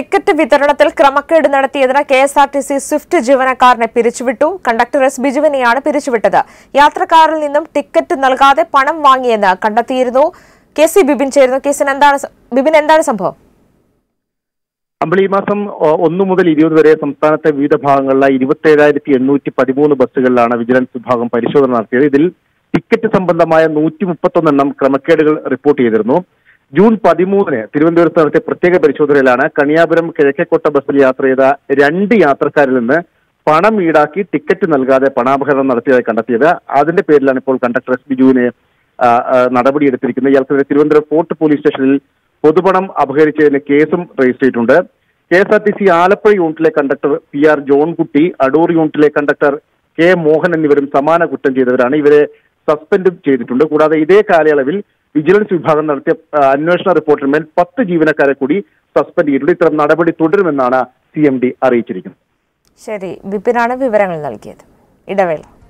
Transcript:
ticket വിതരണത്തിൽ ക്രമക്കേട് നടത്തിയതിന് K S R T C swift ജീവനക്കാരനെ പിരിച്ചുവിട്ടു കണ്ടക്ടർ എസ് ബിജുവിനെയാണ് പിരിച്ചുവിട്ടത് യാത്രക്കാരിൽ നിന്നും ടിക്കറ്റ് നൽകാതെ പണം വാങ്ങിയെന്ന് കണ്ടെത്തിയിരുന്നു കെ സി ബിബിൻ ചേരുന്നു കേസിന് എന്താണ് സ- ബിബിൻ എന്താണ് സംഭവം അമ്പിളി ഈ മാസം ഒ- ഒന്ന് മുതൽ ഇരുപത് വരെ സംസ്ഥാനത്തെ വിവിധ ഭാഗങ്ങളിലെ ഇരുപത്തി ഏഴായിരത്തി എണ്ണൂറ്റി പതിമൂന്ന് ബസ്സുകളിലാണ് വിജിലൻസ് വിഭാഗം പരിശോധന നടത്തിയത് ഇതിൽ ടിക്കറ്റ് സംബന്ധമായ നൂറ്റി മുപ്പത്തൊന്നെണ്ണം ക്രമക്കേടുകൾ റിപ്പോർട്ട് ചെയ്തിരുന്നു ജൂൺ പതിമൂന്നിന് തിരുവനന്തപുരത്ത് നടത്തിയ പ്രത്യേക പരിശോധനയിലാണ് കണിയാപുരം കിഴക്കേക്കോട്ട ബസ്സിൽ യാത്ര ചെയ്ത രണ്ട് യാത്രക്കാരിൽ നിന്ന് പണം ഈടാക്കി ടിക്കറ്റ് നൽകാതെ പണാപഹരണം നടത്തിയതായി കണ്ടെത്തിയത് അതിന്റെ പേരിലാണ് ഇപ്പോൾ കണ്ടക്ടർ എസ് ബിജുവിനെ ആ, ആ, നടപടിയെടുത്തിരിക്കുന്നത് ഇയാൾക്കെതിരെ തിരുവനന്തപുരം ഫോർട്ട് പോലീസ് സ്റ്റേഷനിൽ പൊതുപണം അപഹരിച്ചതിന് കേസും രജിസ്റ്റർ ചെയ്തിട്ടുണ്ട് K S R T C Alappuzha യൂണിറ്റിലെ conductor P R Johnkutty Adoor യൂണിറ്റിലെ കണ്ടക്ടർ കെ മോഹൻ എന്നിവരും സമാന കുറ്റം ചെയ്തവരാണ് ഇവരെ സസ്പെൻഡും ചെയ്തിട്ടുണ്ട് കൂടാതെ ഇതേ കാലയളവിൽ വിജിലൻസ് വിഭാഗം നടത്തിയ ആ, അന്വേഷണ റിപ്പോർട്ടിന്മേൽ പത്ത് ജീവനക്കാരെ കൂടി സസ്പെൻഡ് ചെയ്തിട്ടുണ്ട് ഇത്തരം നടപടി തുടരുമെന്നാണ് സി എം ഡി അറിയിച്ചിരിക്കുന്നത് ശരി ബിപിനാണ് വിവരങ്ങൾ നൽകിയത് ഇടവേള